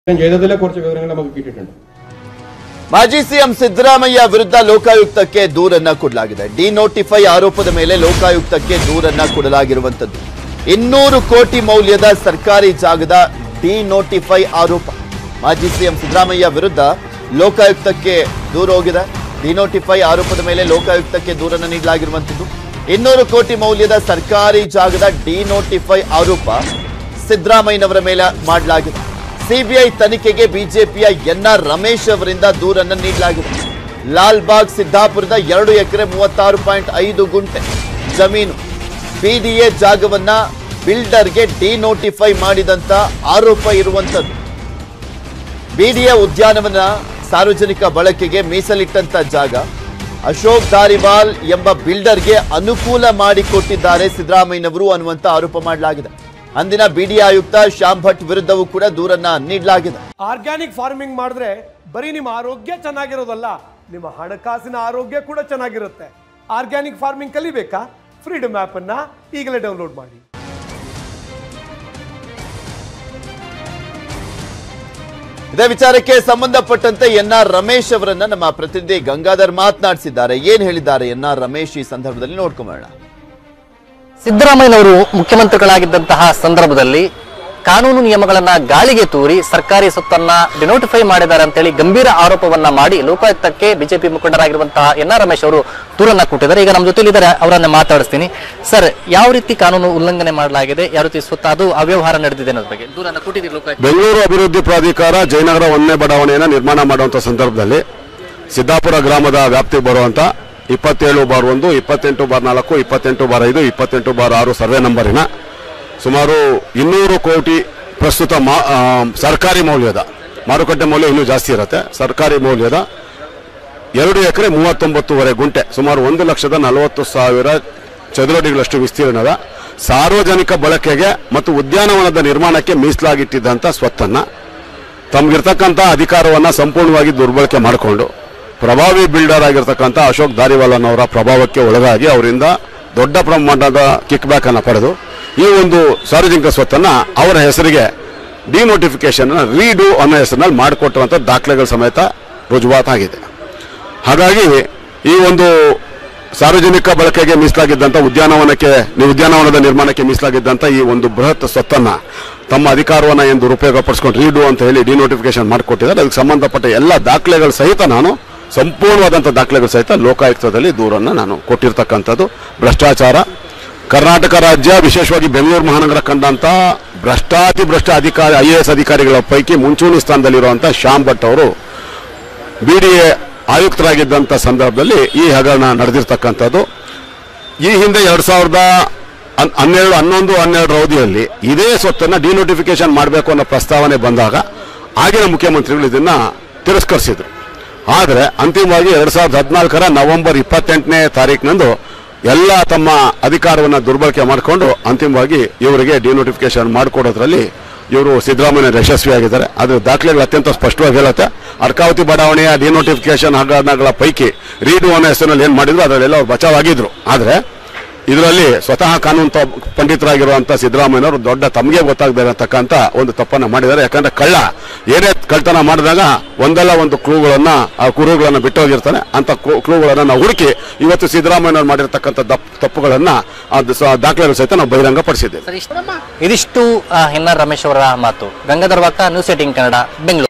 ഞാൻ ചെയ്തതിലെ കുറച്ച് വിവരങ്ങൾ നമുക്ക് കിട്ടിയിട്ടുണ്ട് ಮಾಜಿ ಸಿಎಂ ಸಿದ್ದರಾಮಯ್ಯ ವಿರುದ್ಧ ಲೋಕಾಯುಕ್ತಕ್ಕೆ ದೂರನ್ನ ಕೊಡಲಾಗಿದೆ ಡಿನೋಟಿಫೈ ಆರೋಪದ ಮೇಲೆ ಲೋಕಾಯುಕ್ತಕ್ಕೆ ದೂರನ್ನ ಕೊಡಲಾಗಿರುವಂತದ್ದು ಇನ್ನೂರು ಕೋಟಿ ಮೌಲ್ಯದ ಸರ್ಕಾರಿ ಜಾಗದ ಡಿನೋಟಿಫೈ ಆರೋಪ ಮಾಜಿ ಸಿಎಂ ಸಿದ್ದರಾಮಯ್ಯ ವಿರುದ್ಧ ಲೋಕಾಯುಕ್ತಕ್ಕೆ ದೂರ ಹೋಗಿದೆ ಡಿನೋಟಿಫೈ ಆರೋಪದ ಮೇಲೆ ಲೋಕಾಯುಕ್ತಕ್ಕೆ ದೂರನ್ನ ನೀಡಲಾಗಿರುವಂತದ್ದು ಇನ್ನೂರು ಕೋಟಿ ಮೌಲ್ಯದ ಸರ್ಕಾರಿ ಜಾಗದ ಡಿನೋಟಿಫೈ ಆರೋಪ ಸಿದ್ದರಾಮಯ್ಯನವರ ಮೇಲೆ ಮಾಡಲಾಗಿದೆ ಸಿಬಿಐ ತನಿಖೆಗೆ ಬಿಜೆಪಿಯ ಎನ್ಆರ್ ರಮೇಶ್ ಅವರಿಂದ ದೂರನ್ನು ನೀಡಲಾಗಿದೆ ಲಾಲ್ಬಾಗ್ ಸಿದ್ದಾಪುರದ ಎರಡು ಎಕರೆ ಮೂವತ್ತಾರು ಪಾಯಿಂಟ್ ಐದು ಗುಂಟೆ ಜಮೀನು ಬಿಡಿಎ ಜಾಗವನ್ನ ಬಿಲ್ಡರ್ಗೆ ಡಿನೋಟಿಫೈ ಮಾಡಿದಂತ ಆರೋಪ ಇರುವಂತದ್ದು ಬಿಡಿಎ ಉದ್ಯಾನವನ ಸಾರ್ವಜನಿಕ ಬಳಕೆಗೆ ಮೀಸಲಿಟ್ಟಂತ ಜಾಗ ಅಶೋಕ್ ದಾರಿವಾಲ್ ಎಂಬ ಬಿಲ್ಡರ್ಗೆ ಅನುಕೂಲ ಮಾಡಿಕೊಟ್ಟಿದ್ದಾರೆ ಸಿದ್ದರಾಮಯ್ಯನವರು ಅನ್ನುವಂತ ಆರೋಪ ಮಾಡಲಾಗಿದೆ ಅಂದಿನ ಬಿಡಿ ಆಯುಕ್ತ ಶ್ಯಾಮ್ ಭಟ್ ವಿರುದ್ಧವೂ ಕೂಡ ದೂರನ್ನ ನೀಡಲಾಗಿದೆ ಆರ್ಗ್ಯಾನಿಕ್ ಫಾರ್ಮಿಂಗ್ ಮಾಡಿದ್ರೆ ಬರೀ ನಿಮ್ಮ ಆರೋಗ್ಯ ಚೆನ್ನಾಗಿರೋದಲ್ಲ ನಿಮ್ಮ ಹಣಕಾಸಿನ ಆರೋಗ್ಯ ಕೂಡ ಚೆನ್ನಾಗಿರುತ್ತೆ ಆರ್ಗ್ಯಾನಿಕ್ ಫಾರ್ಮಿಂಗ್ ಕಲಿಬೇಕಾ ಫ್ರೀಡಮ್ ಆ್ಯಪ್ ಅನ್ನ ಈಗಲೇ ಡೌನ್ಲೋಡ್ ಮಾಡಿ ಇದೇ ವಿಚಾರಕ್ಕೆ ಸಂಬಂಧಪಟ್ಟಂತೆ ಎನ್ ಆರ್ ರಮೇಶ್ ಅವರನ್ನ ನಮ್ಮ ಪ್ರತಿನಿಧಿ ಗಂಗಾಧರ್ ಮಾತನಾಡಿಸಿದ್ದಾರೆ ಏನ್ ಹೇಳಿದ್ದಾರೆ ಎನ್ ಆರ್ ರಮೇಶ್ ಈ ಸಂದರ್ಭದಲ್ಲಿ ನೋಡ್ಕೊಂಬೋಣ ಸಿದ್ದರಾಮಯ್ಯನವರು ಮುಖ್ಯಮಂತ್ರಿಗಳಾಗಿದ್ದಂತಹ ಸಂದರ್ಭದಲ್ಲಿ ಕಾನೂನು ನಿಯಮಗಳನ್ನ ಗಾಳಿಗೆ ತೂರಿ ಸರ್ಕಾರಿ ಸೊತ್ತನ್ನ ಡಿನೋಟಿಫೈ ಮಾಡಿದ್ದಾರೆ ಅಂತೇಳಿ ಗಂಭೀರ ಆರೋಪವನ್ನ ಮಾಡಿ ಲೋಕಾಯುಕ್ತಕ್ಕೆ ಬಿಜೆಪಿ ಮುಖಂಡರಾಗಿರುವಂತಹ ಎನ್ ಆರ್ ರಮೇಶ್ ಅವರು ದೂರನ್ನ ಕೊಟ್ಟಿದ್ದಾರೆ ಈಗ ನಮ್ಮ ಜೊತೆಲಿದ್ದಾರೆ ಅವರನ್ನ ಮಾತಾಡಿಸ್ತೀನಿ ಸರ್ ಯಾವ ರೀತಿ ಕಾನೂನು ಉಲ್ಲಂಘನೆ ಮಾಡಲಾಗಿದೆ ಯಾವ ರೀತಿ ಸ್ವತ್ತ ಅದು ಅವ್ಯವಹಾರ ನಡೆದಿದೆ ಅನ್ನೋದ್ರ ಬಗ್ಗೆ ದೂರನ್ನ ಕೊಟ್ಟಿದ್ದೀರಿ ಲೋಕಾಯುಕ್ತ ಬೆಂಗಳೂರು ಅಭಿವೃದ್ಧಿ ಪ್ರಾಧಿಕಾರ ಜಯನಗರ ಒಂದನೇ ಬಡಾವಣೆಯನ್ನು ನಿರ್ಮಾಣ ಮಾಡುವಂಥ ಸಂದರ್ಭದಲ್ಲಿ ಸಿದ್ದಾಪುರ ಗ್ರಾಮದ ವ್ಯಾಪ್ತಿಗೆ ಬರುವಂಥ ಇಪ್ಪತ್ತೇಳು ಬಾರ್ ಒಂದು ಇಪ್ಪತ್ತೆಂಟು ಬಾರ್ ನಾಲ್ಕು ಇಪ್ಪತ್ತೆಂಟು ಬಾರ್ ಐದು ಇಪ್ಪತ್ತೆಂಟು ಬಾರ್ ಆರು ಸರ್ವೆ ನಂಬರಿನ ಸುಮಾರು ಇನ್ನೂರು ಕೋಟಿ ಪ್ರಸ್ತುತ ಮಾ ಆ, ಸರ್ಕಾರಿ ಮೌಲ್ಯದ ಮಾರುಕಟ್ಟೆ ಮೌಲ್ಯ ಇನ್ನೂ ಜಾಸ್ತಿ ಇರುತ್ತೆ ಸರ್ಕಾರಿ ಮೌಲ್ಯದ ಎರಡು ಎಕರೆ ಮೂವತ್ತೊಂಬತ್ತುವರೆ ಗುಂಟೆ ಸುಮಾರು ಒಂದು ಲಕ್ಷದ ನಲವತ್ತು ಸಾವಿರ ಚದುರಡಿಗಳಷ್ಟು ವಿಸ್ತೀರ್ಣದ ಸಾರ್ವಜನಿಕ ಬಳಕೆಗೆ ಮತ್ತು ಉದ್ಯಾನವನದ ನಿರ್ಮಾಣಕ್ಕೆ ಮೀಸಲಾಗಿಟ್ಟಿದ್ದಂಥ ಸ್ವತ್ತನ್ನು ತಮಗಿರ್ತಕ್ಕಂಥ ಅಧಿಕಾರವನ್ನು ಸಂಪೂರ್ಣವಾಗಿ ದುರ್ಬಳಕೆ ಮಾಡಿಕೊಂಡು ಪ್ರಭಾವಿ ಬಿಲ್ಡರ್ ಆಗಿರ್ತಕ್ಕಂಥ ಅಶೋಕ್ ದಾರಿವಾಲನ್ ಅವರ ಪ್ರಭಾವಕ್ಕೆ ಒಳಗಾಗಿ ಅವರಿಂದ ದೊಡ್ಡ ಪ್ರಮಾಣದ ಕಿಕ್ ಬ್ಯಾಕ್ ಅನ್ನು ಪಡೆದು ಈ ಒಂದು ಸಾರ್ವಜನಿಕ ಸ್ವತ್ತನ್ನು ಅವರ ಹೆಸರಿಗೆ ಡಿನೋಟಿಫಿಕೇಶನ್ ರೀಡು ಅನ್ನೋ ಹೆಸರಿನಲ್ಲಿ ಮಾಡಿಕೊಟ್ಟಿರುವಂಥ ದಾಖಲೆಗಳ ಸಮೇತ ರುಜುವಾತಾಗಿದೆ ಹಾಗಾಗಿ ಈ ಒಂದು ಸಾರ್ವಜನಿಕ ಬಳಕೆಗೆ ಮೀಸಲಾಗಿದ್ದಂಥ ಉದ್ಯಾನವನಕ್ಕೆ ಉದ್ಯಾನವನದ ನಿರ್ಮಾಣಕ್ಕೆ ಮೀಸಲಾಗಿದ್ದಂಥ ಈ ಒಂದು ಬೃಹತ್ ಸ್ವತ್ತನ್ನ ತಮ್ಮ ಅಧಿಕಾರವನ್ನು ಎಂದು ಉಪಯೋಗ ಪಡಿಸ್ಕೊಂಡು ರೀಡು ಅಂತ ಹೇಳಿ ಡಿನೋಟಿಫಿಕೇಶನ್ ಮಾಡಿಕೊಟ್ಟಿದ್ದಾರೆ ಅದಕ್ಕೆ ಸಂಬಂಧಪಟ್ಟ ಎಲ್ಲ ದಾಖಲೆಗಳ ಸಹಿತ ನಾನು ಸಂಪೂರ್ಣವಾದಂಥ ದಾಖಲೆಗಳ ಸಹಿತ ಲೋಕಾಯುಕ್ತದಲ್ಲಿ ದೂರನ್ನು ನಾನು ಕೊಟ್ಟಿರ್ತಕ್ಕಂಥದ್ದು ಭ್ರಷ್ಟಾಚಾರ ಕರ್ನಾಟಕ ರಾಜ್ಯ ವಿಶೇಷವಾಗಿ ಬೆಂಗಳೂರು ಮಹಾನಗರ ಕಂಡಂತ ಭ್ರಷ್ಟಾತಿ ಭ್ರಷ್ಟ ಅಧಿಕಾರಿ ಐ ಎ ಎಸ್ ಅಧಿಕಾರಿಗಳ ಪೈಕಿ ಮುಂಚೂಣಿ ಸ್ಥಾನದಲ್ಲಿರುವಂಥ ಶ್ಯಾಮ್ ಭಟ್ ಅವರು ಬಿಡಿಎ ಆಯುಕ್ತರಾಗಿದ್ದಂಥ ಸಂದರ್ಭದಲ್ಲಿ ಈ ಹಗರಣ ನಡೆದಿರ್ತಕ್ಕಂಥದ್ದು ಈ ಹಿಂದೆ ಎರಡ್ ಸಾವಿರದ ಹನ್- ಹನ್ನೆರಡು ಹನ್ನೊಂದು ಹನ್ನೆರಡರ ಅವಧಿಯಲ್ಲಿ ಇದೇ ಸ್ವತ್ತನ್ನು ಡಿನೋಟಿಫಿಕೇಶನ್ ಮಾಡಬೇಕು ಅನ್ನೋ ಪ್ರಸ್ತಾವನೆ ಬಂದಾಗ ಆಗಿನ ಮುಖ್ಯಮಂತ್ರಿಗಳು ಇದನ್ನ ತಿರಸ್ಕರಿಸಿದ್ರು ಆದರೆ ಅಂತಿಮವಾಗಿ ಎರಡ್ ಸಾವಿರದ ಹದಿನಾಲ್ಕರ ನವೆಂಬರ್ ಇಪ್ಪತ್ತೆಂಟನೇ ತಾರೀಕಿನಂದು ಎಲ್ಲ ತಮ್ಮ ಅಧಿಕಾರವನ್ನು ದುರ್ಬಳಕೆ ಮಾಡಿಕೊಂಡು ಅಂತಿಮವಾಗಿ ಇವರಿಗೆ ಡಿನೋಟಿಫಿಕೇಶನ್ ಮಾಡಿಕೊಡೋದ್ರಲ್ಲಿ ಇವರು ಸಿದ್ದರಾಮಯ್ಯ ಯಶಸ್ವಿಯಾಗಿದ್ದಾರೆ ಅದು ದಾಖಲೆಗಳು ಅತ್ಯಂತ ಸ್ಪಷ್ಟವಾಗಿ ಹೇಳುತ್ತೆ ಅರ್ಕಾವತಿ ಬಡಾವಣೆಯ ಡಿನೋಟಿಫಿಕೇಶನ್ ಹಗರಣಗಳ ಪೈಕಿ ರೀಡು ಅನ್ನೋ ಹೆಸರಿನಲ್ಲಿ ಏನು ಮಾಡಿದ್ರು ಅದರಲ್ಲೆಲ್ಲ ಅವ್ರು ಬಚಾವಾಗಿದ್ರು ಆದರೆ ಇದರಲ್ಲಿ ಸ್ವತಃ ಕಾನೂನು ತ- ಪಂಡಿತರಾಗಿರುವಂಥ ಸಿದ್ದರಾಮಯ್ಯನವರು ದೊಡ್ಡ ತಮಗೆ ಗೊತ್ತಾಗದೇ ಇರತಕ್ಕಂಥ ಒಂದು ತಪ್ಪನ್ನು ಮಾಡಿದ್ದಾರೆ ಯಾಕಂದ್ರೆ ಕಳ್ಳ ಏನೇ ಕಳ್ತನ ಮಾಡಿದಾಗ ಒಂದಲ್ಲ ಒಂದು ಕ್ಲೂಗಳನ್ನ ಆ ಕುರುಗಳನ್ನ ಬಿಟ್ಟು ಹೋಗಿರ್ತಾನೆ ಅಂತ ಕ್ಲೂಗಳನ್ನ ನಾವು ಹುಡುಕಿ ಇವತ್ತು ಸಿದ್ದರಾಮಯ್ಯನವರು ಮಾಡಿರ್ತಕ್ಕಂಥ ದಪ್- ತಪ್ಪುಗಳನ್ನ ಅದು ಸ- ದಾಖಲೆಗಳು ಸಹಿತ ನಾವು ಬಹಿರಂಗ ಪಡಿಸಿದ್ದೇವೆ ಸರ್ ಇಷ್ಟು- ಇದಿಷ್ಟು ಎನ್ ಆರ್ ರಮೇಶ್ ಅವರ ಮಾತು ಗಂಗಾಧರ್ ವಾಕ ನ್ಯೂಸ್ ಏಟಿಂಗ್ ಕನ್ನಡ ಬೆಂಗಳೂರು